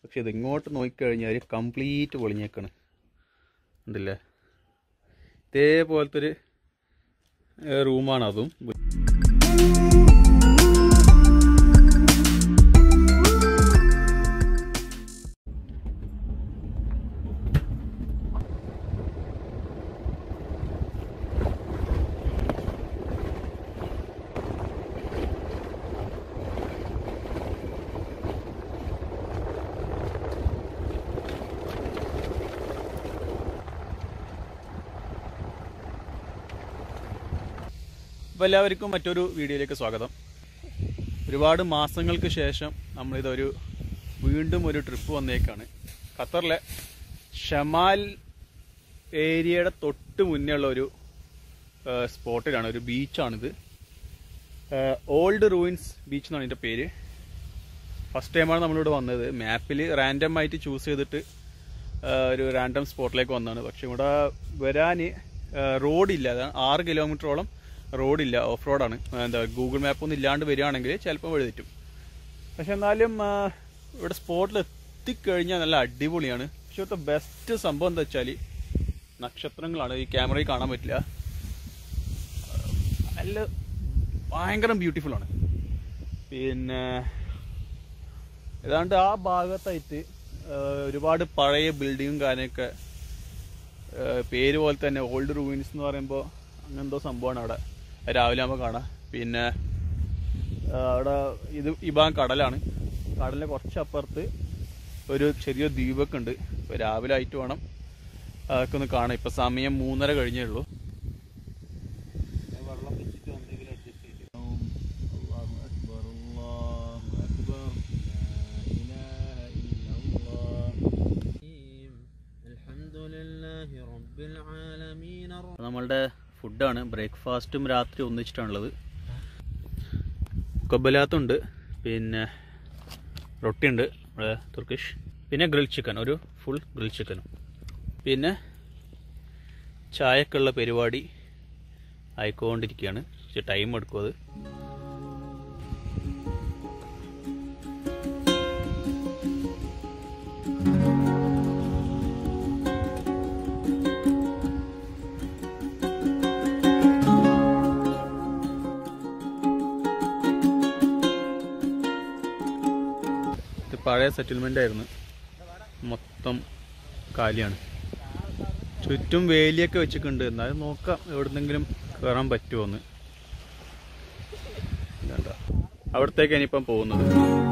പക്ഷെ ഇത് ഇങ്ങോട്ട് നോക്കിക്കഴിഞ്ഞാൽ കംപ്ലീറ്റ് പൊളിഞ്ഞേക്കാണ് ഉണ്ടല്ലേ ഇതേപോലത്തെ ഒരു റൂമാണ് അതും അപ്പോൾ എല്ലാവർക്കും മറ്റൊരു വീഡിയോയിലേക്ക് സ്വാഗതം ഒരുപാട് മാസങ്ങൾക്ക് ശേഷം നമ്മളിതൊരു വീണ്ടും ഒരു ട്രിപ്പ് വന്നേക്കാണ് ഖത്തറിലെ ഷമാൽ ഏരിയയുടെ തൊട്ട് മുന്നേ ഉള്ള ഒരു സ്പോട്ടിലാണ് ഒരു ബീച്ചാണിത് ഓൾഡ് റൂയിൻസ് ബീച്ച് എന്നാണ് ഇതിൻ്റെ പേര് ഫസ്റ്റ് ടൈമാണ് നമ്മളിവിടെ വന്നത് മാപ്പിൽ റാൻഡം ആയിട്ട് ചൂസ് ചെയ്തിട്ട് ആ, ഒരു റാൻഡം സ്പോട്ടിലേക്ക് വന്നതാണ് പക്ഷെ ഇവിടെ വരാൻ റോഡില്ല അതാണ് ആറ് കിലോമീറ്ററോളം റോഡില്ല ഓഫ് റോഡാണ് എന്താ ഗൂഗിൾ മാപ്പൊന്നും ഇല്ലാണ്ട് വരികയാണെങ്കിൽ ചിലപ്പോൾ വഴി തെറ്റും പക്ഷെ എന്നാലും ആ, ഇവിടെ സ്പോട്ടിൽ എത്തിക്കഴിഞ്ഞാൽ നല്ല അടിപൊളിയാണ് പക്ഷെ ഇവിടുത്തെ ബെസ്റ്റ് സംഭവം എന്താ വെച്ചാൽ നക്ഷത്രങ്ങളാണ് ഈ ക്യാമറയിൽ കാണാൻ പറ്റില്ല നല്ല ഭയങ്കര ബ്യൂട്ടിഫുൾ ആണ് പിന്നെ ഏതാണ്ട് ആ ഭാഗത്തായിട്ട് ആ, ഒരുപാട് പഴയ ബിൽഡിങ്ങും കാര്യമൊക്കെ ആ, പേര് പോലെ തന്നെ ഓൾഡ് റൂയിൻസ് എന്ന് പറയുമ്പോൾ അങ്ങനെന്തോ സംഭവമാണ് അവിടെ അത് രാവിലെ ആകുമ്പോൾ കാണാം പിന്നെ ആ, അവിടെ ഇത് ഈ ഭാഗം കടലാണ് കടലിന് കുറച്ച് അപ്പുറത്ത് ഒരു ചെറിയ ദ്വീപൊക്കെ ഉണ്ട് ഇപ്പോൾ രാവിലെ ആയിട്ട് വേണം അതൊക്കെ ഒന്ന് കാണാം ഇപ്പം സമയം മൂന്നര കഴിഞ്ഞേ ഉള്ളൂ വെള്ളം വെച്ചിട്ട് എന്തെങ്കിലും അഡ്ജസ്റ്റ് ചെയ്ത് അള്ളാഹു അക്ബർ അള്ളാഹു അക്ബർ ലാ ഇലാഹ ഇല്ലല്ലാഹ് അൽഹംദുലില്ലാഹി റബ്ബിൽ ആലമീൻ നമ്മളുടെ ഫുഡാണ് ബ്രേക്ക്ഫാസ്റ്റും രാത്രി ഒന്നിച്ചിട്ടാണുള്ളത് കൊബലാത്തുണ്ട് പിന്നെ റൊട്ടിയുണ്ട് നമ്മുടെ തുർക്കിഷ് പിന്നെ ഗ്രിൽ ചിക്കൻ ഒരു ഫുൾ ഗ്രിൽ ചിക്കനും പിന്നെ ചായക്കുള്ള പരിപാടി ആയിക്കൊണ്ടിരിക്കുകയാണ് പക്ഷെ ടൈം എടുക്കും അത് ഇത് പഴയ സെറ്റിൽമെൻ്റ് ആയിരുന്നു മൊത്തം കാലിയാണ് ചുറ്റും വേലിയൊക്കെ വെച്ചിട്ടുണ്ട് എന്നാലും നോക്കാം എവിടുന്നെങ്കിലും കയറാൻ പറ്റുമോ എന്ന് ഇതാണ്ട. അവിടത്തേക്ക് ഇനിയിപ്പം പോകുന്നത്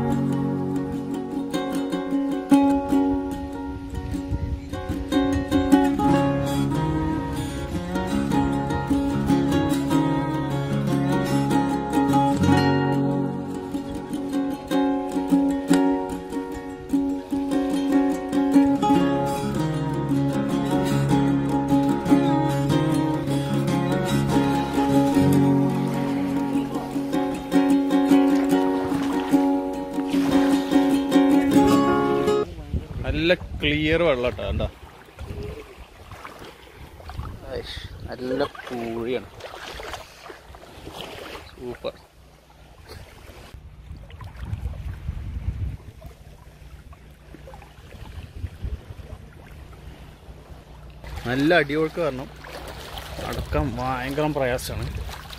നല്ല ക്ലിയർ വെള്ളം കേട്ടോ കണ്ടോ ഐഷ്, നല്ല പൂഴിയാണ് സൂപ്പർ നല്ല അടിയൊഴുക്ക് കാരണം നടക്കാൻ ഭയങ്കര പ്രയാസമാണ്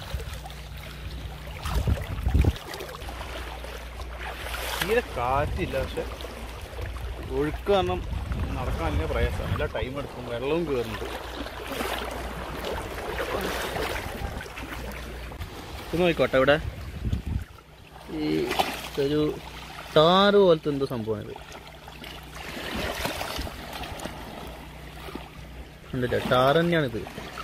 തീരെ കാറ്റില്ല പക്ഷെ ഒഴുക്ക് കാരണം നടക്കാൻ നല്ല പ്രയാസമാണ് നല്ല ടൈം എടുക്കും വെള്ളവും കയറുന്നുണ്ട് ഇത് നോക്കിക്കോട്ടെ ഇവിടെ ഈ ഒരു ടാറ് പോലത്തെ എന്തോ സംഭവമാണ് ഇത് ഉണ്ടല്ലേ ടാർ തന്നെയാണിത്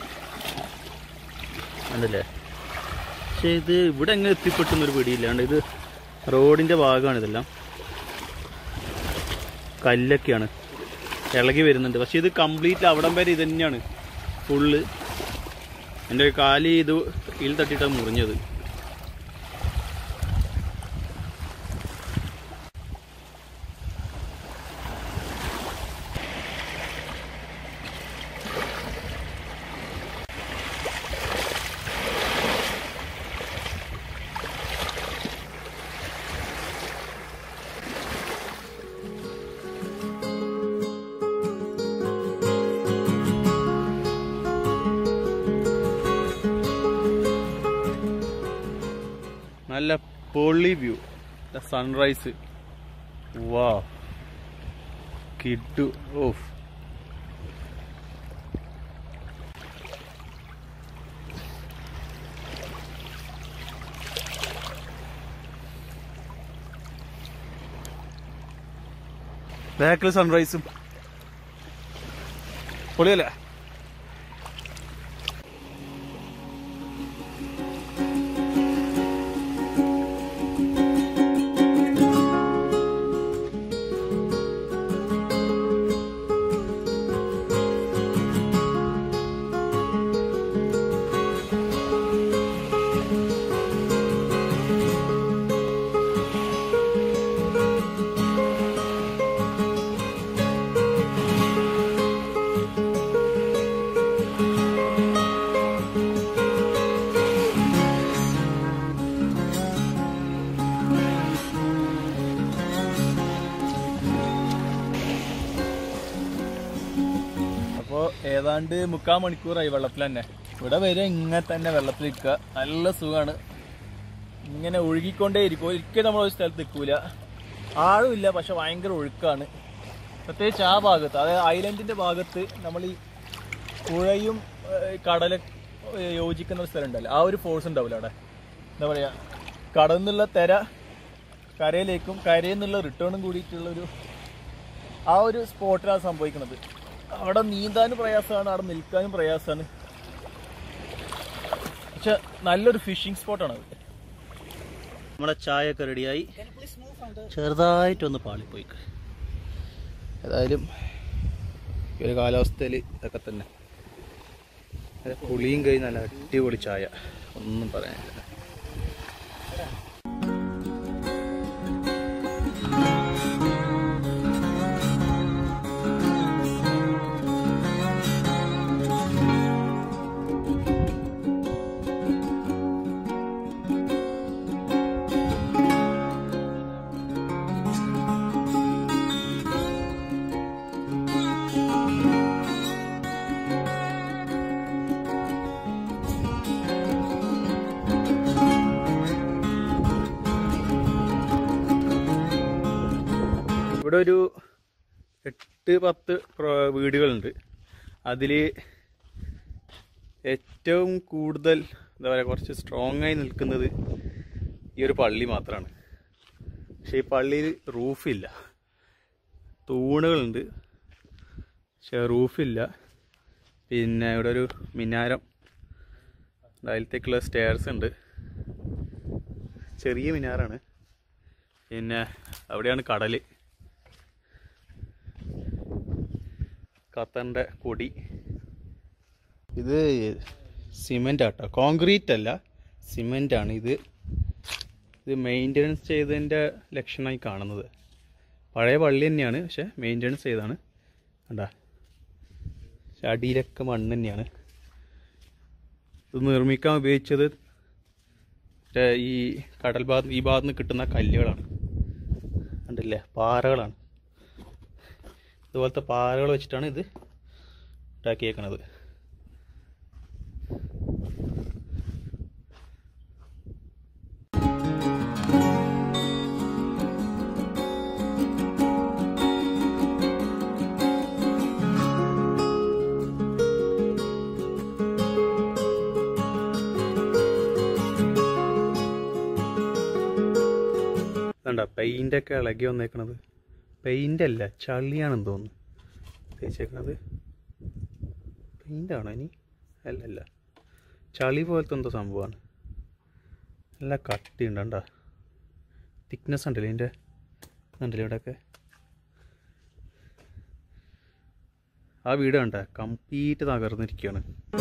ഉണ്ടല്ലേ പക്ഷെ ഇത് ഇവിടെ എങ്ങനെ എത്തിപ്പെട്ടെന്നൊരു പിടിയില്ലാണ്ട് ഇത് റോഡിൻ്റെ ഭാഗമാണ് ഇതെല്ലാം കല്ലൊക്കെയാണ് ഇളകി വരുന്നുണ്ട് പക്ഷെ ഇത് കംപ്ലീറ്റ് അവിടം വരെ ഇത് തന്നെയാണ് ഫുള്ള് എൻ്റെ കാലി ഇത് ഇതിൽ തട്ടിയിട്ടാണ് മുറിഞ്ഞത് നല്ല പൊള്ളി വ്യൂ സൺറൈസ് വാ കിട്ടു ഓഫ് ബാക്കിൽ സൺറൈസും പൊളിയല്ലേ അപ്പോൾ ഏതാണ്ട് മുക്കാൽ മണിക്കൂറായി വെള്ളത്തിൽ തന്നെ ഇവിടെ വരെ ഇങ്ങനെ തന്നെ വെള്ളത്തിൽ നിൽക്കുക നല്ല സുഖമാണ് ഇങ്ങനെ ഒഴുകിക്കൊണ്ടേ ഇരിക്കും ഒരിക്കലും നമ്മൾ ഒരു സ്ഥലത്ത് നിൽക്കൂല ആഴുമില്ല പക്ഷെ ഭയങ്കര ഒഴുക്കാണ് പ്രത്യേകിച്ച് ആ ഭാഗത്ത് അതായത് ഐലൻഡിന്റെ ഭാഗത്ത് നമ്മൾ ഈ പുഴയും ഏഹ്, കടലും ഏഹ്, യോജിക്കുന്ന ഒരു സ്ഥലം ഉണ്ടല്ലോ ആ ഒരു ഫോഴ്സ് ഉണ്ടാവില്ല അവിടെ എന്താ പറയാ കടലിൽ നിന്നുള്ള തെര കരയിലേക്കും കരയിൽ നിന്നുള്ള റിട്ടേണും കൂടിയിട്ടുള്ള ഒരു ആ ഒരു സ്പോട്ടിലാണ് സംഭവിക്കുന്നത് അവിടെ നീന്താനും പ്രയാസമാണ് അവിടെ നിൽക്കാനും പ്രയാസമാണ് പക്ഷെ നല്ലൊരു ഫിഷിംഗ് സ്പോട്ടാണ് അത് നമ്മുടെ ചായ ഒക്കെ റെഡിയായി ചെറുതായിട്ടൊന്ന് പാളിപ്പോയി ഏതായാലും ഈ ഒരു കാലാവസ്ഥയിൽ ഇതൊക്കെ തന്നെ നല്ല പുളിയും കഴിഞ്ഞ് നല്ല അടിപൊളി ചായ ഒന്നും പറയാനില്ല ഇവിടെ ഒരു എട്ട് പത്ത് പ്രോ- വീടുകളുണ്ട് അതിൽ ഏറ്റവും കൂടുതൽ എന്താ പറയുക കുറച്ച് സ്ട്രോങ് ആയി നിൽക്കുന്നത് ഈ ഒരു പള്ളി മാത്രമാണ് പക്ഷേ ഈ പള്ളിയിൽ റൂഫില്ല തൂണുകളുണ്ട് പക്ഷെ റൂഫില്ല പിന്നെ ഇവിടെ ഒരു മിനാരം അതിലത്തേക്കുള്ള സ്റ്റെയർസ് ഉണ്ട് ചെറിയ മിനാറാണ് പിന്നെ അവിടെയാണ് കടൽ ഖത്തറിൻ്റെ കൊടി ഇത് സിമെൻ്റ് ആട്ടോ കോൺക്രീറ്റ് അല്ല സിമെൻ്റ് ആണ് ഇത് ഇത് മെയിൻ്റനൻസ് ചെയ്തതിൻ്റെ ലക്ഷണമായി കാണുന്നത് പഴയ പള്ളി തന്നെയാണ് പക്ഷെ മെയിൻ്റനൻസ് ചെയ്താണ് കണ്ടാ പക്ഷെ അടിയിലൊക്കെ മണ്ണ് തന്നെയാണ് ഇത് നിർമ്മിക്കാൻ ഉപയോഗിച്ചത് മറ്റേ ഈ കടൽ ഭാഗത്ത് ഈ ഭാഗത്ത് നിന്ന് കിട്ടുന്ന കല്ലുകളാണ് കണ്ടില്ലേ പാറകളാണ് ഇതുപോലത്തെ പാറകൾ വെച്ചിട്ടാണ് ഇത് ഉണ്ടാക്കിയേക്കണത് കണ്ട പെയിൻ്റൊക്കെ ഇളകി വന്നേക്കണത് പെയിൻ്റ് അല്ല ചളിയാണെന്ന് തോന്നുന്നു തേച്ചേക്കണത് പെയിൻ്റാണോ ഇനി അല്ല അല്ല ചളി പോലത്തെ എന്തോ സംഭവമാണ് നല്ല കട്ടിയുണ്ട് കണ്ടാ തിക്നെസ് ഉണ്ടല്ലോ ഇതിൻ്റെ ഉണ്ടല്ലോ ഇവിടെയൊക്കെ ആ വീട് കണ്ട കംപ്ലീറ്റ് തകർന്നിരിക്കുകയാണ്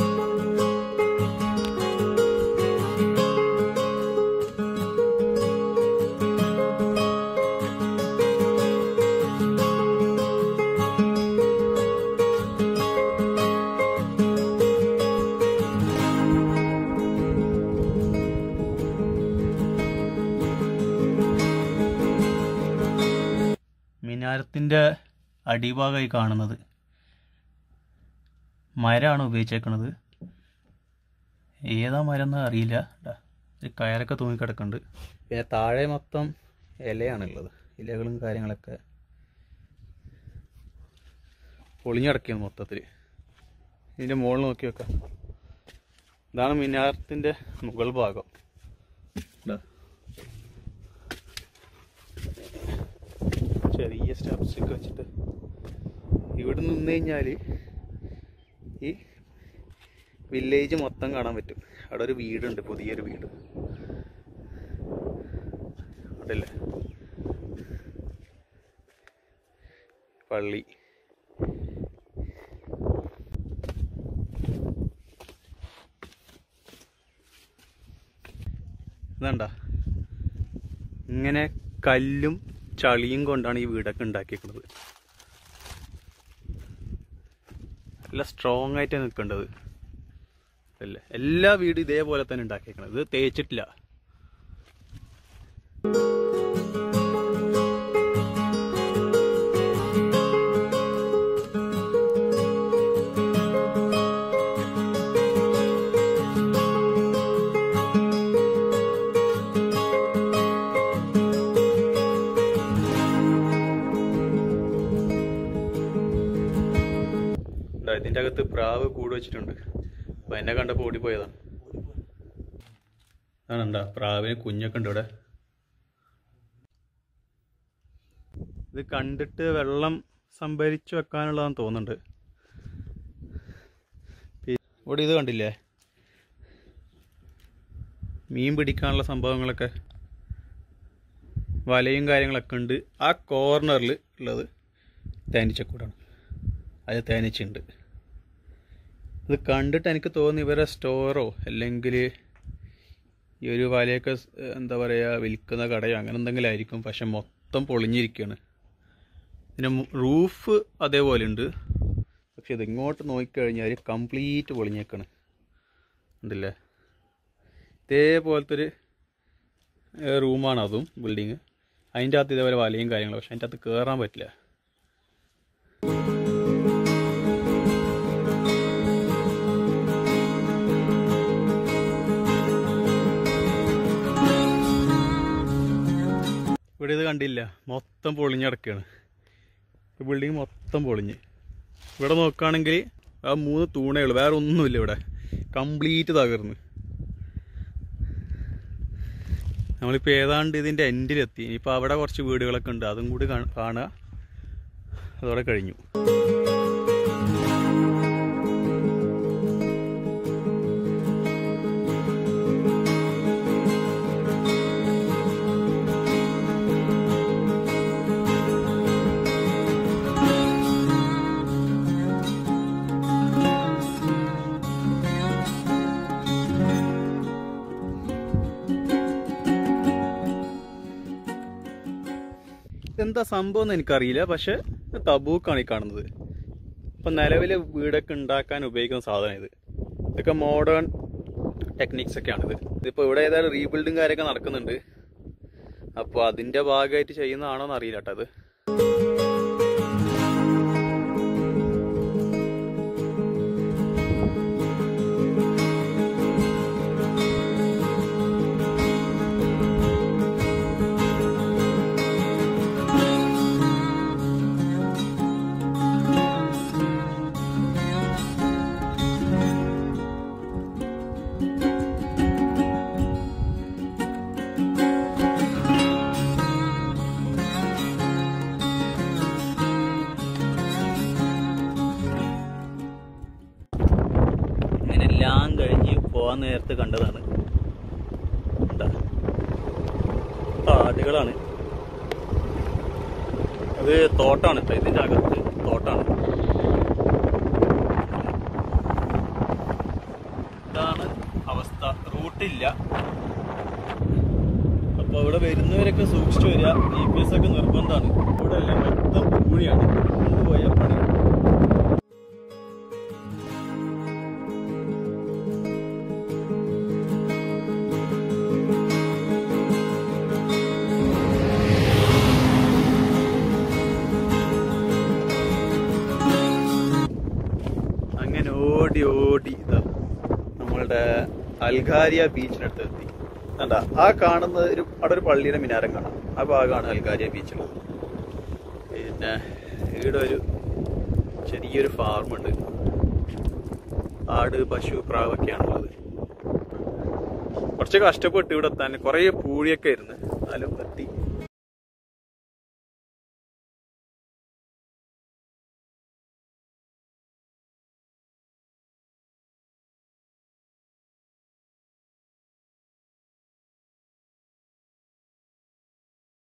മിനാരത്തിൻ്റെ അടിഭാഗമായി കാണുന്നത് മരമാണ് ഉപയോഗിച്ചേക്കണത് ഏതാ മരം എന്ന് അറിയില്ല ദാ, ഒരു കയറൊക്കെ തൂങ്ങിക്കിടക്കുന്നുണ്ട് പിന്നെ താഴെ മൊത്തം ഇലയാണുള്ളത് ഇലകളും കാര്യങ്ങളൊക്കെ പൊളിഞ്ഞടക്കിയാണ് മൊത്തത്തിൽ ഇതിൻ്റെ മുകളിൽ നോക്കി വെക്കാം ഇതാണ് മിനാരത്തിൻ്റെ മുകൾ ഭാഗം ഇതാ. ചെറിയ സ്റ്റെപ്സ് ഒക്കെ വെച്ചിട്ട് ഇവിടെ നിന്ന് കഴിഞ്ഞാൽ ഈ വില്ലേജ് മൊത്തം കാണാൻ പറ്റും അവിടെ ഒരു വീടുണ്ട് പുതിയൊരു വീട് അവിടെയല്ലേ പള്ളി ഇതണ്ട ഇങ്ങനെ കല്ലും ചളിയും കൊണ്ടാണ് ഈ വീടൊക്കെ ഉണ്ടാക്കിയേക്കുന്നത് നല്ല സ്ട്രോങ് ആയിട്ട് നിൽക്കേണ്ടത് അല്ലേ എല്ലാ വീടും ഇതേപോലെ തന്നെ ഉണ്ടാക്കിയേക്കണത് ഇത് തേച്ചിട്ടില്ല ദാ ഇതിന്റെ അകത്ത് പ്രാവ് കൂട് വെച്ചിട്ടുണ്ട് അപ്പൊ എന്നെ കണ്ടപ്പോ ഓടിപ്പോയതാണ് ആണെണ്ടാ പ്രാവിന് കുഞ്ഞൊക്കെ ഉണ്ട് ഇവിടെ ഇത് കണ്ടിട്ട് വെള്ളം സംഭരിച്ചു വെക്കാനുള്ളതാന്ന് തോന്നുന്നുണ്ട് പി- ഇവിടെ ഇത് കണ്ടില്ലേ മീൻ പിടിക്കാനുള്ള സംഭവങ്ങളൊക്കെ വലയും കാര്യങ്ങളൊക്കെ ഉണ്ട് ആ കോർണറിൽ ഉള്ളത് തേനീച്ചക്കൂടാണ് അത് തേനീച്ചുണ്ട് ഇത് കണ്ടിട്ട് എനിക്ക് തോന്നി ഇവരെ സ്റ്റോറോ അല്ലെങ്കിൽ ഈ ഒരു വലയൊക്കെ സ്- എന്താ പറയുക വിൽക്കുന്ന കടയോ അങ്ങനെ എന്തെങ്കിലും ആയിരിക്കും പക്ഷെ മൊത്തം പൊളിഞ്ഞിരിക്കുകയാണ് ഇതിന് റൂഫ് അതേപോലെ ഉണ്ട് പക്ഷെ ഇത് ഇങ്ങോട്ട് നോക്കിക്കഴിഞ്ഞാൽ കംപ്ലീറ്റ് പൊളിഞ്ഞേക്കാണ് ഉണ്ടല്ലേ ഇതേപോലത്തെ ഒരു റൂമാണ് അതും ബിൽഡിങ് അതിൻ്റെ അകത്ത് ഇതേപോലെ വലയും കാര്യങ്ങളും പക്ഷെ അതിൻ്റെ അകത്ത് കയറാൻ പറ്റില്ല ഇവിടെ ഇത് കണ്ടില്ല മൊത്തം പൊളിഞ്ഞടക്കുകയാണ് ഈ ബിൽഡിങ് മൊത്തം പൊളിഞ്ഞ് ഇവിടെ നോക്കുകയാണെങ്കിൽ ആ മൂന്ന് തൂണേ ഉള്ളൂ വേറെ ഒന്നുമില്ല ഇവിടെ കംപ്ലീറ്റ് തകർന്ന് നമ്മളിപ്പോൾ ഏതാണ്ട് ഇതിൻ്റെ എൻഡിലെത്തി ഇനിയിപ്പോൾ അവിടെ കുറച്ച് വീടുകളൊക്കെ ഉണ്ട് അതും കൂടി കാ- കാണുക അതോടെ കഴിഞ്ഞു എന്താ സംഭവം എന്ന് എനിക്കറിയില്ല പക്ഷെ തബൂക്കാണ് ഈ കാണുന്നത് ഇപ്പൊ നിലവിലെ വീടൊക്കെ ഉണ്ടാക്കാൻ ഉപയോഗിക്കുന്ന സാധനം ഇത് ഇതൊക്കെ മോഡേൺ ടെക്നിക്സ് ഒക്കെയാണിത് ഇതിപ്പോ ഇവിടെ ഏതായാലും റീബിൽഡിങ് കാര്യമൊക്കെ നടക്കുന്നുണ്ട് അപ്പോൾ അതിന്റെ ഭാഗമായിട്ട് ചെയ്യുന്നതാണോ എന്ന് അറിയില്ല കേട്ടോ അത് ഇങ്ങനെ എല്ലാം കഴിഞ്ഞ് പോകാൻ നേരത്ത് കണ്ടതാണ് എന്താ കാടുകളാണ് അത് തോട്ടാണ് കേട്ടോ ഇതിന്റെ അകത്ത് തോട്ടാണ് ഇതാണ് അവസ്ഥ റൂട്ടില്ല അപ്പൊ ഇവിടെ വരുന്നവരൊക്കെ സൂക്ഷിച്ചു വരിക ജി പി എസ് ഒക്കെ നിർബന്ധമാണ് ഇവിടെ എല്ലാം മൊത്തം പൂഴിയാണ് കൊണ്ടുപോയ പണി അങ്ങനെ ഓടി ഓടി ഇതാ നമ്മളുടെ അൽഗാരിയ ബീച്ചിനടുത്ത് എത്തി കണ്ട ആ കാണുന്നത് ഒരു അവിടെ ഒരു പള്ളിയുടെ മിനാരം കാണാം ആ ഭാഗമാണ് അൽക്കാരിയ ബീച്ചുള്ളത് പിന്നെ ഇവിടെ ഒരു ചെറിയൊരു ഫാർമുണ്ട് ആട് പശു പ്രാവൊക്കെയാണുള്ളത് കുറച്ച് കഷ്ടപ്പെട്ട് ഇവിടെ എത്താൻ കുറേ പൂഴിയൊക്കെ ആയിരുന്നു എന്നാലും എത്തി